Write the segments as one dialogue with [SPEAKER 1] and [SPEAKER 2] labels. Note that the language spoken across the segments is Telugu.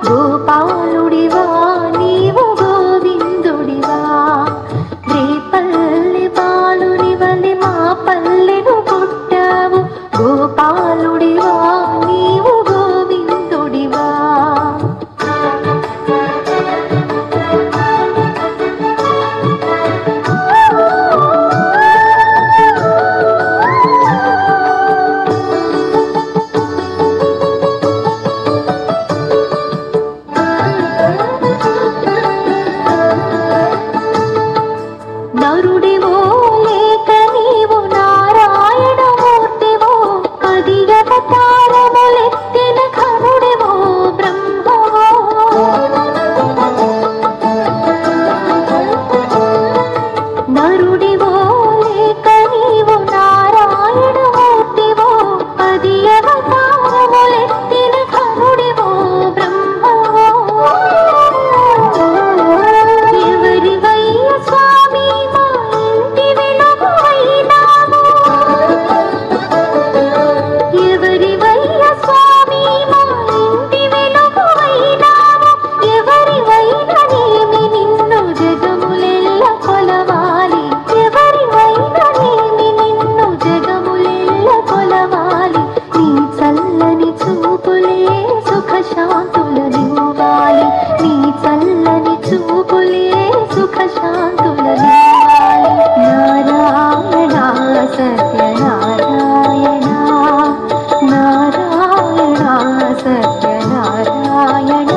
[SPEAKER 1] గోపాలుడివా నీవు గోవిందుడివా రేపల్లి బాలునివని మా పల్లెను పుట్టావు గోపాలుడివా నీవు గోవిందుడివా నరుడివో లేక నీవు నారాయణమూర్తివో పది అవతారములెత్తిన ఖరుడివో బ్రహ్మవో నరుడివో లేక నీవు నారాయణమూర్తివో పది అవతారములెత్తిన ఖరుడివో బ్రహ్మవో ఎవరివయ్య స్వామి మా ఇంటి వెలుగువైనావు ఎవరివయ్య స్వామి మా ఇంటి వెలుగువైనావు ఎవరివైననేమి నిన్ను జగములెల్ల కొలవాలి ఎవరివైననేమి నిన్ను జగములెల్ల కొలవాలి నీ చల్లని చూపులే సుఖ శాంతులనివ్వాలి నీ చల్లని చూపులే సుఖ శాంతులనివ్వాలి నారాయణ సత్యనారాయణ నారాయణ సత్యనారాయణ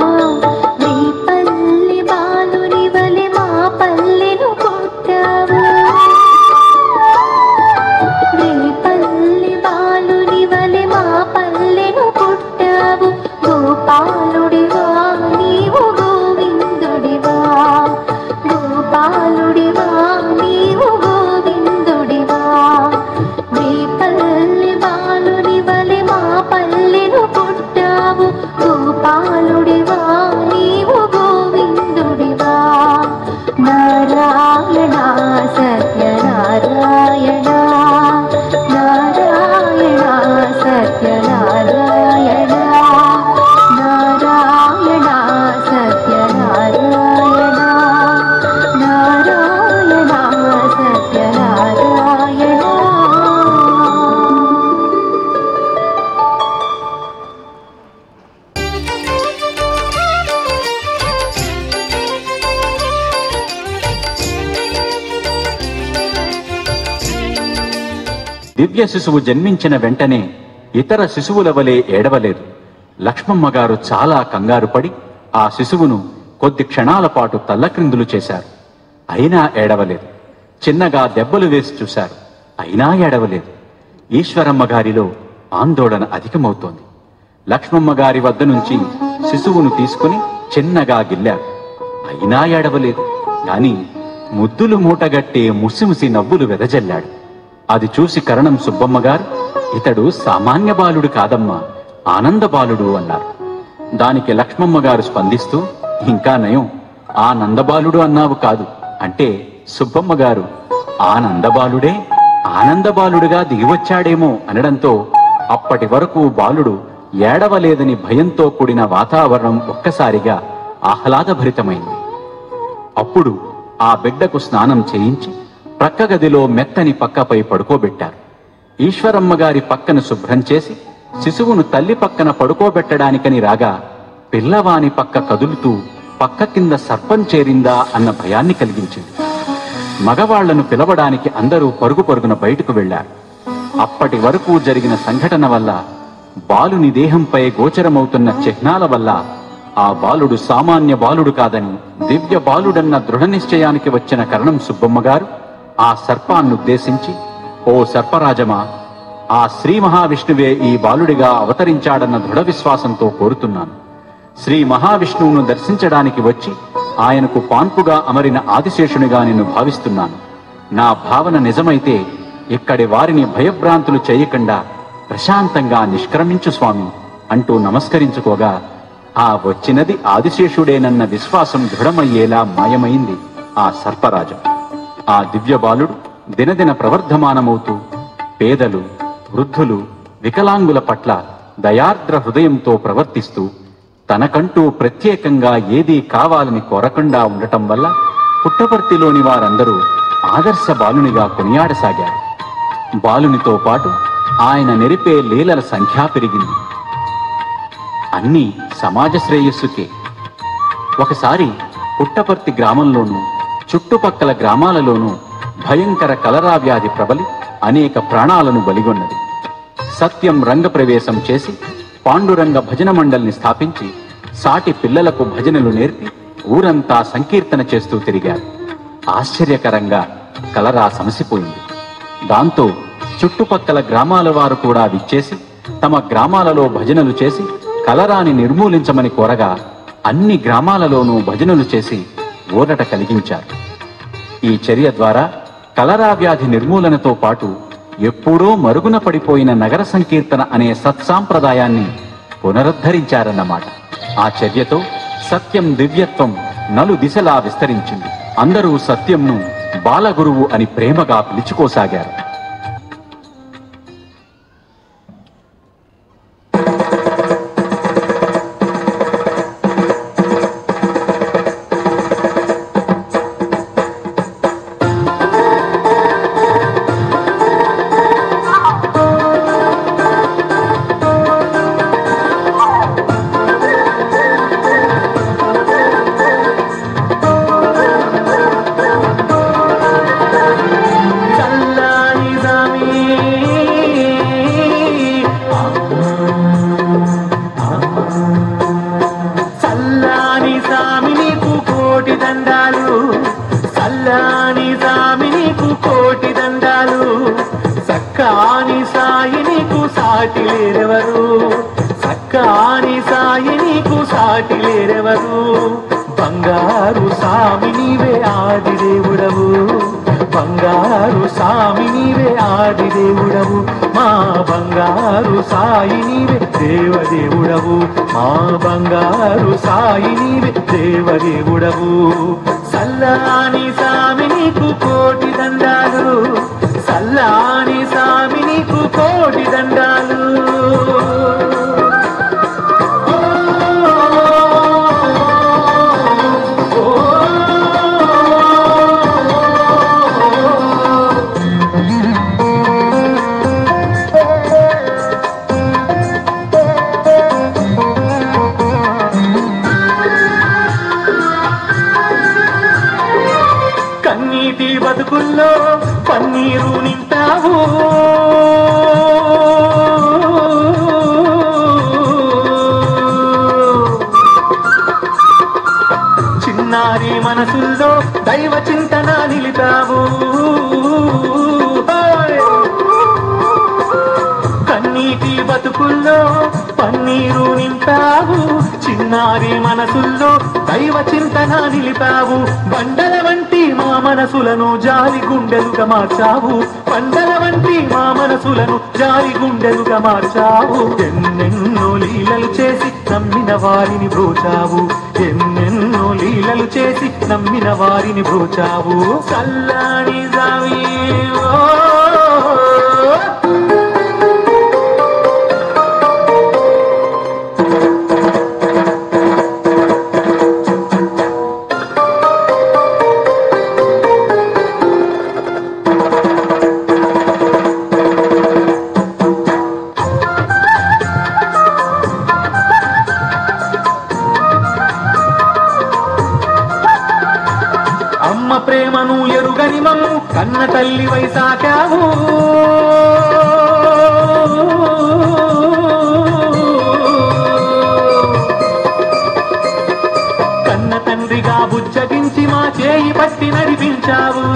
[SPEAKER 1] రేపల్లి బాలుని వలె మా పల్లెను పుట్టావు రేపల్లి బాలుని వలె మా పల్లెను పుట్టావు గోపాలుడివా నీవు గోవిందుడివా గోపాలుడివా నీవు గోవిందుడివా రేపల్లి బాలుని వలె మా పల్లెను పుట్టావు గోపాలుడివా నీవు గోవిందుడివా నారాయణ సత్యనారాయణ నారాయణ సత్యనారాయణ నారాయణ సత్యనారాయణ నారాయణ సత్యనారాయణ
[SPEAKER 2] దివ్య శిశువు జన్మించిన వెంటనే ఇతర శిశువుల వలె ఏడవలేదు లక్ష్మమ్మ గారు చాలా కంగారు పడి ఆ శిశువును కొద్ది క్షణాల పాటు తల్లక్రిందులు చేశారు అయినా ఏడవలేదు చిన్నగా దెబ్బలు వేసి చూశారు అయినా ఏడవలేదు ఈశ్వరమ్మ గారిలో ఆందోళన అధికమవుతోంది లక్ష్మమ్మ గారి వద్ద నుంచి శిశువును తీసుకుని చిన్నగా గిల్లారు అయినా ఏడవలేదు గాని ముద్దులు మూటగట్టే ముసిముసి నవ్వులు వెదజల్లాడు అది చూసి కరణం సుబ్బమ్మ గారు ఇతడు సామాన్య బాలుడు కాదమ్మా ఆనంద బాలుడు అన్నారు దానికి లక్ష్మమ్మ గారు స్పందిస్తూ ఇంకా నయం ఆ నందబాలుడు అన్నావు కాదు అంటే సుబ్బమ్మ గారు ఆ నందబాలుడే ఆనందబాలుడుగా దిగివచ్చాడేమో అనడంతో అప్పటి వరకు బాలుడు ఏడవలేదని భయంతో కూడిన వాతావరణం ఒక్కసారిగా ఆహ్లాదభరితమైంది అప్పుడు ఆ బిడ్డకు స్నానం చేయించి ప్రక్క గదిలో మెత్తని పక్కపై పడుకోబెట్టారు ఈశ్వరమ్మ గారి పక్కన శుభ్రం చేసి శిశువును తల్లి పక్కన పడుకోబెట్టడానికని రాగా పిల్లవాని పక్క కదులుతూ పక్క కింద సర్పం చేరిందా అన్న భయాన్ని కలిగించింది మగవాళ్లను పిలవడానికి అందరూ పరుగు పరుగున బయటకు వెళ్లారు అప్పటి వరకు జరిగిన సంఘటన వల్ల బాలుని దేహంపై గోచరమవుతున్న చిహ్నాల వల్ల ఆ బాలుడు సామాన్య బాలుడు కాదని దివ్య బాలుడన్న దృఢ నిశ్చయానికి వచ్చిన కరణం సుబ్బమ్మ గారు ఆ సర్పాన్నుద్దేశించి ఓ సర్పరాజమా ఆ శ్రీ మహావిష్ణువే ఈ బాలుడిగా అవతరించాడన్న దృఢ విశ్వాసంతో కోరుతున్నాను శ్రీ మహావిష్ణువును దర్శించడానికి వచ్చి ఆయనకు పాన్పుగా అమరిన ఆదిశేషునిగా నిన్ను భావిస్తున్నాను నా భావన నిజమైతే ఇక్కడి వారిని భయభ్రాంతులు చేయకుండా ప్రశాంతంగా నిష్క్రమించు స్వామి అంటూ నమస్కరించుకోగా ఆ వచ్చినది ఆదిశేషుడేనన్న విశ్వాసం దృఢమయ్యేలా మాయమైంది ఆ సర్పరాజం ఆ దివ్య బాలుడు దినదిన ప్రవర్ధమానమవుతూ పేదలు వృద్ధులు వికలాంగుల పట్ల దయార్ద్ర హృదయంతో ప్రవర్తిస్తూ తనకంటూ ప్రత్యేకంగా ఏదీ కావాలని కోరకుండా ఉండటం వల్ల పుట్టపర్తిలోని వారందరూ ఆదర్శ బాలునిగా కొనియాడసాగారు బాలునితో పాటు ఆయన నెరిపే లీలల సంఖ్య పెరిగింది అన్నీ సమాజ శ్రేయస్సుకే ఒకసారి పుట్టపర్తి గ్రామంలోనూ చుట్టుపక్కల గ్రామాలలోనూ భయంకర కలరా వ్యాధి ప్రబలి అనేక ప్రాణాలను బలిగొన్నది సత్యం రంగప్రవేశం చేసి పాండురంగ భజన మండలిని స్థాపించి సాటి పిల్లలకు భజనలు నేర్పి ఊరంతా సంకీర్తన చేస్తూ తిరిగారు ఆశ్చర్యకరంగా కలరా సమసిపోయింది దాంతో చుట్టుపక్కల గ్రామాల వారు కూడా విచ్చేసి తమ గ్రామాలలో భజనలు చేసి కలరాని నిర్మూలించమని కోరగా అన్ని గ్రామాలలోనూ భజనలు చేసి ఊరట కలిగించారు ఈ చర్య ద్వారా కలరా వ్యాధి నిర్మూలనతో పాటు ఎప్పుడో మరుగున పడిపోయిన నగర సంకీర్తన అనే సత్సాంప్రదాయాన్ని పునరుద్ధరించారన్నమాట ఆ చర్యతో సత్యం దివ్యత్వం నలు దిశలా విస్తరించింది అందరూ సత్యంను బాలగురువు అని ప్రేమగా పిలుచుకోసాగారు
[SPEAKER 3] చల్లని సామి చల్లాని సామి నీకు కోటి దండాలు చల్లాని సామి నీకు కోటి దండాలు సక్కాని సాయి నీకు సాటి లేరెవరు సక్కాని సాయి నీకు సాటి లేరెవరు బంగారు సామి నీవే ఆది దేవుడవు బంగారు సామి నీవే ఆది దేవుడవు మా బంగారు సాయి నీవే దేవదేవుడవు మా బంగారు సాయి నీవే దేవదేవుడవు సల్లాని సామి నీకు కోటి దండాలు సల్లాని సామి నీకు కోటి దండాలు కన్నీటి బతుకుల్లో పన్నీరు నింటావు చిన్నారి మనసుల్లో దైవ చింతన నిలిపావు ఓయ్! కన్నీటి బతుకుల్లో పన్నీరు నింపావు చిన్నారి మనసుల్లో దైవ చింతన నిలిపావు బండల వంటి మా మనసులను జాలి గుండెలుగా మార్చావు బండల వంటి మా మనసులను జాలి గుండెలుగా మార్చావు ఎన్నెన్నో లీలలు చేసి నమ్మిన వారిని బ్రోచావు ఎన్నెన్నో లీలలు చేసి నమ్మిన వారిని బ్రోచావు చల్లాని జావి ఓ అమ్మ ప్రేమను ఎరుగని మమ్ము కన్న తల్లి వైసాకావు కన్న తండ్రిగా బుజ్జగించి మా చేయి పట్టి నడిపించావు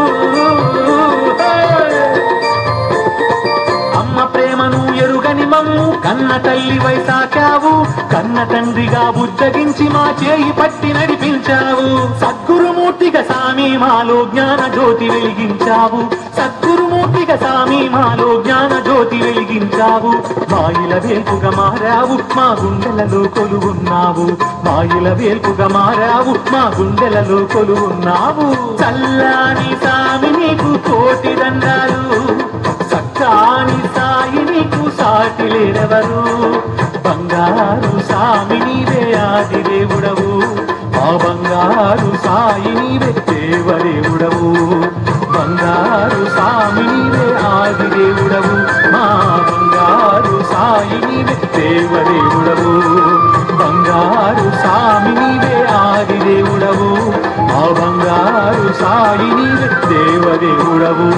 [SPEAKER 3] అమ్మ ప్రేమను ఎరుగని మమ్ము కన్న తల్లి వైసాకావు కన్న తండ్రిగా బుజ్జగించి మా చేయి పట్టి నడిపించావు సద్గురుమూర్తిగా సామి మాలో జ్ఞాన జ్యోతి వెలిగించావు సద్గురుమూర్తిగా సామి మాలో జ్ఞాన జ్యోతి వెలిగించావు మాయిల వేల్పుగా మారావు మా గుండెలలో కొలువున్నావు మాయిల వేల్పుగా మారావు మా గుండెలలో కొలువున్నావు చల్లాని సామి నీకు కోటి దండాలు సక్కాని సాయి నీకు సాటి లేరెవరు బంగారు సామి నీవే ఆది దేవుడవు మా బంగారు సాయి నీవే దేవదేవుడవు బంగారు సామి నీవే ఆది దేవుడవు మా బంగారు సాయి నీవే దేవదేవుడవు బంగారు సామి నీవే ఆది దేవుడవు మా బంగారు సాయి నీవే దేవదేవుడవు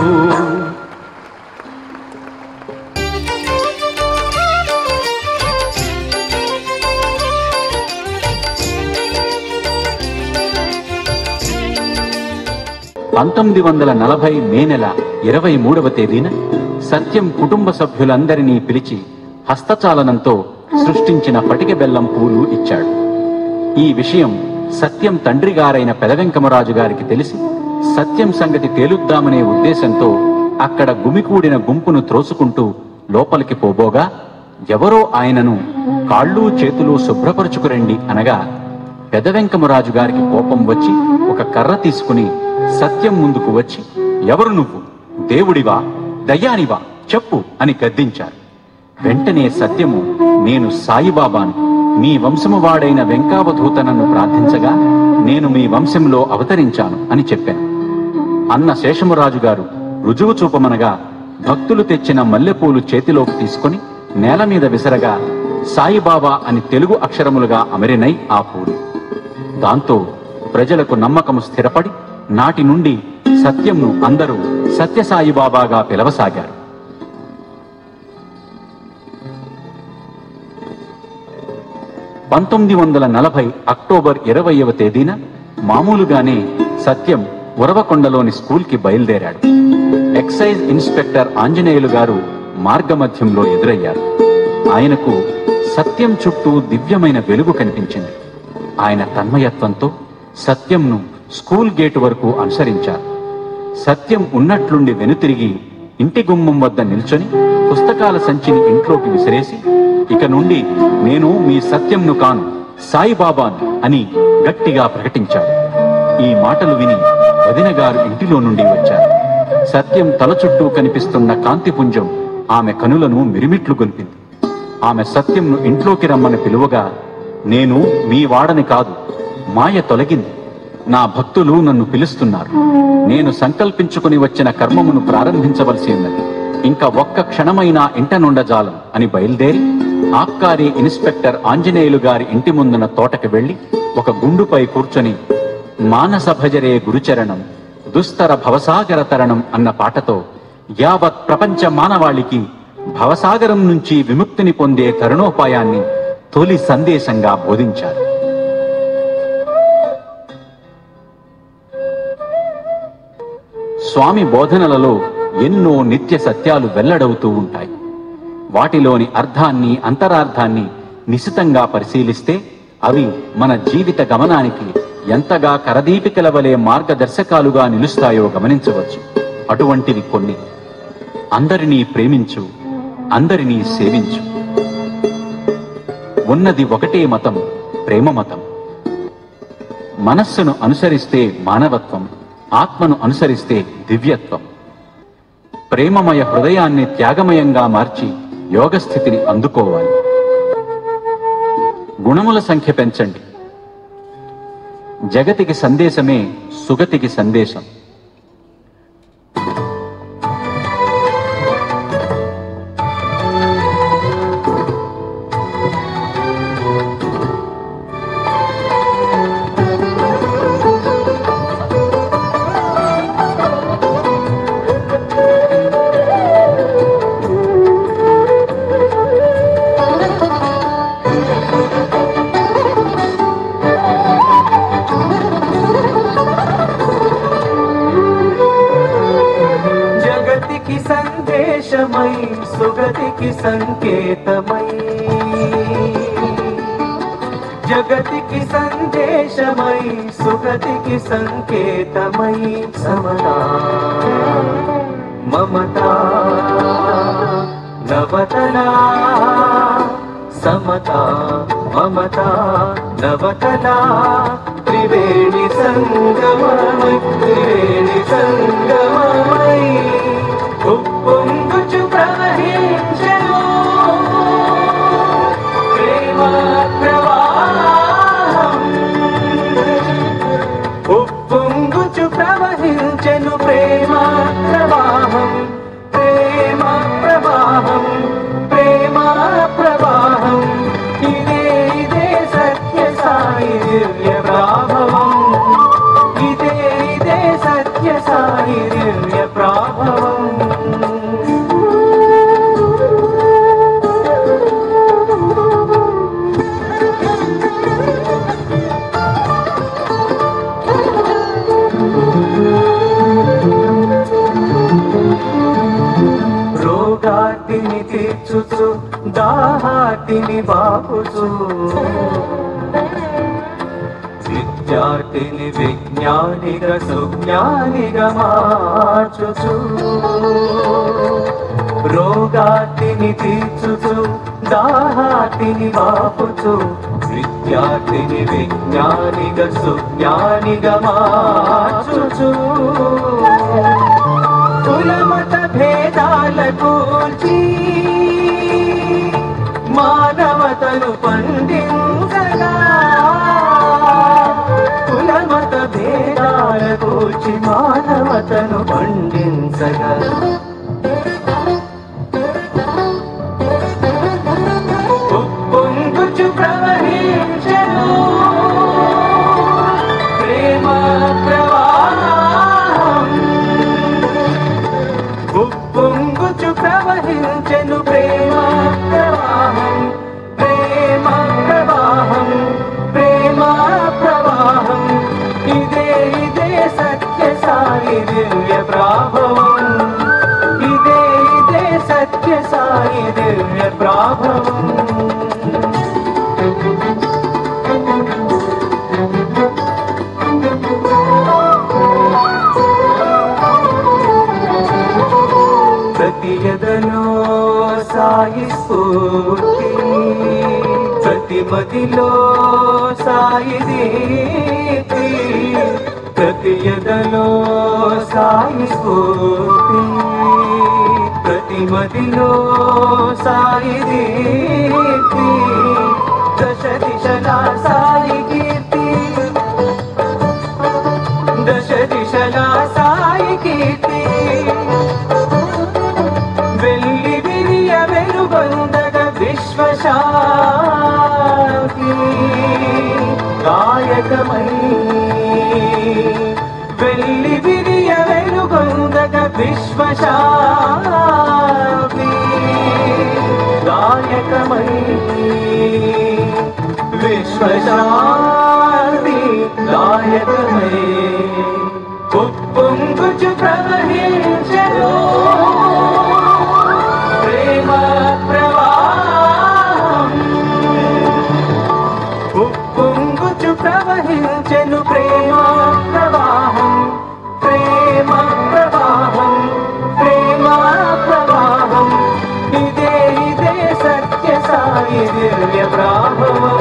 [SPEAKER 2] పంతొమ్మిది వందల నలభై మే నెల ఇరవై మూడవ తేదీన సత్యం కుటుంబ సభ్యులందరినీ పిలిచి హస్తచాలనంతో సృష్టించిన పటిక బెల్లం పూలు ఇచ్చాడు ఈ విషయం సత్యం తండ్రి గారైన పెదవెంకమరాజు గారికి తెలిసి సత్యం సంగతి తేలుద్దామనే ఉద్దేశంతో అక్కడ గుమికూడిన గుంపును త్రోసుకుంటూ లోపలికి పోబోగా ఎవరో ఆయనను కాళ్ళు చేతులు శుభ్రపరుచుకురండి అనగా పెదవెంకమరాజు గారికి కోపం వచ్చి ఒక కర్ర తీసుకుని సత్యం ముందుకు వచ్చి ఎవరు నువ్వు దేవుడివా దయ్యానివా చెప్పు అని గద్దించారు వెంటనే సత్యము నేను సాయిబాబాను మీ వంశము వాడైన వెంకావధూత నన్ను ప్రార్థించగా నేను మీ వంశంలో అవతరించాను అని చెప్పాను అన్న శేషమురాజు గారు రుజువు చూపమనగా భక్తులు తెచ్చిన మల్లెపూలు చేతిలోకి తీసుకొని నేల మీద విసరగా సాయిబాబా అని తెలుగు అక్షరములుగా అమరినై ఆ పూలు దాంతో ప్రజలకు నమ్మకము స్థిరపడి నాటి నుండి సత్యంను అందరూ సత్యసాయిబాబాగా పిలవసాగారు పంతొమ్మిది వందల నలభై అక్టోబర్ ఇరవైవ తేదీన మామూలుగానే సత్యం ఉరవకొండలోని స్కూల్కి బయలుదేరాడు ఎక్సైజ్ ఇన్స్పెక్టర్ ఆంజనేయులు గారు మార్గమధ్యంలో ఎదురయ్యారు ఆయనకు సత్యం చుట్టూ దివ్యమైన వెలుగు కనిపించింది ఆయన తన్మయత్వంతో సత్యంను స్కూల్ గేటు వరకు అనుసరించారు సత్యం ఉన్నట్లుండి వెనుతిరిగి ఇంటి గుమ్మం వద్ద నిల్చొని పుస్తకాల సంచిని ఇంట్లోకి విసిరేసి ఇక నుండి నేను మీ సత్యంను కాను సాయిబాబాను అని గట్టిగా ప్రకటించాడు ఈ మాటలు విని వదిన గారు ఇంటిలో నుండి వచ్చారు సత్యం తల చుట్టూ కనిపిస్తున్న కాంతిపుంజం ఆమె కనులను మిరిమిట్లు గొల్పింది ఆమె సత్యంను ఇంట్లోకి రమ్మని పిలువగా నేను మీ వాడని కాదు మాయ తొలగింది నా భక్తులు నన్ను పిలుస్తున్నారు నేను సంకల్పించుకుని వచ్చిన కర్మమును ప్రారంభించవలసి ఉన్నది ఇంకా ఒక్క క్షణమైనా ఇంట నుండజాలం అని బయలుదేరి ఆబ్కారీ ఇన్స్పెక్టర్ ఆంజనేయులు గారి ఇంటి ముందున తోటకి వెళ్లి ఒక గుండుపై కూర్చొని మానస భజరే గురుచరణం దుస్తర భవసాగర తరణం అన్న పాటతో యావత్ ప్రపంచ మానవాళికి భవసాగరం నుంచి విముక్తిని పొందే తరుణోపాయాన్ని తొలి సందేశంగా బోధించారు స్వామి బోధనలలో ఎన్నో నిత్య సత్యాలు వెల్లడవుతూ ఉంటాయి వాటిలోని అర్థాన్ని అంతరార్థాన్ని నిశితంగా పరిశీలిస్తే అవి మన జీవిత గమనానికి ఎంతగా కరదీపికల వలె మార్గదర్శకాలుగా నిలుస్తాయో గమనించవచ్చు అటువంటివి కొన్ని అందరినీ ప్రేమించు అందరినీ సేవించు ఉన్నది ఒకటే మతం ప్రేమ మతం మనస్సును అనుసరిస్తే మానవత్వం ఆత్మను అనుసరిస్తే దివ్యత్వం ప్రేమమయ హృదయాన్ని త్యాగమయంగా మార్చి యోగస్థితిని అందుకోవాలి గుణముల సంఖ్య పెంచండి జగతికి సందేశమే సుగతికి సందేశం
[SPEAKER 3] జగతికి సందేశమై సుగతికి సంకేతమై జగతికి సందేశమై సుగతికి సంకేతమై సమతా మమతా నవతలా సమతా మమతా నవతలా త్రివేణి సంగమమై త్రివేణి సంగమమై ఉప్పొంగుచు ప్రవహించెను తీర్చుచు దాహాటిని బాపుచు విద్యార్థిని విజ్ఞానిగా సుజ్ఞానిగా మార్చుచు రోగాటిని తీర్చుచు దాహాటిని బాపుచు విద్యార్థిని విజ్ఞానిగా సుజ్ఞానిగా మార్చుచు కులమత భేదాల కూర్చి మానవతను పండించగా కులమత భేదాల కూర్చి మానవతను పండించగా ఉప్పొంగుచు ప్రవహించెను ప్రేమ ప్రవాహం ఉప్పొంగుచు ప్రవహించెను ప్రేమ ప్రవాహం ప్రేమ ప్రవాహం ప్రేమ ప్రవాహం ఇదే ఇదే సత్య సాయి దివ్య ప్రాభవం ఇదే ఇదే సత్య సాయి దివ్య ప్రాభవం ప్రతి ఎదలో సాయి స్ఫూర్తి ప్రతి మదిలో సాయి దీప్తి ప్రతి ఎదలో సాయి స్ఫూర్తి ప్రతి మదిలో సాయి దీప్తి దశ దిశలా సాయి కీర్తి దశ దిశలా సాయి కీర్తి వెళ్ళి విరియ వెలుగొందగ విశ్వశాంతి గాయకమై వెళ్ళి విరియ వెలుగొందగ విశ్వశాంతి గాయకమై విశ్వశాంతి గాయకమై ఉప్పొంగుచు ప్రవహించను ప్రేమ ప్రవాహం ఉప్పొంగుచు ప్రవహించెను ప్రేమ ప్రవాహం ప్రేమ ప్రవాహం ప్రేమ ప్రవాహం ఇదే ఇదే సత్య సాయి దివ్య ప్రాభవం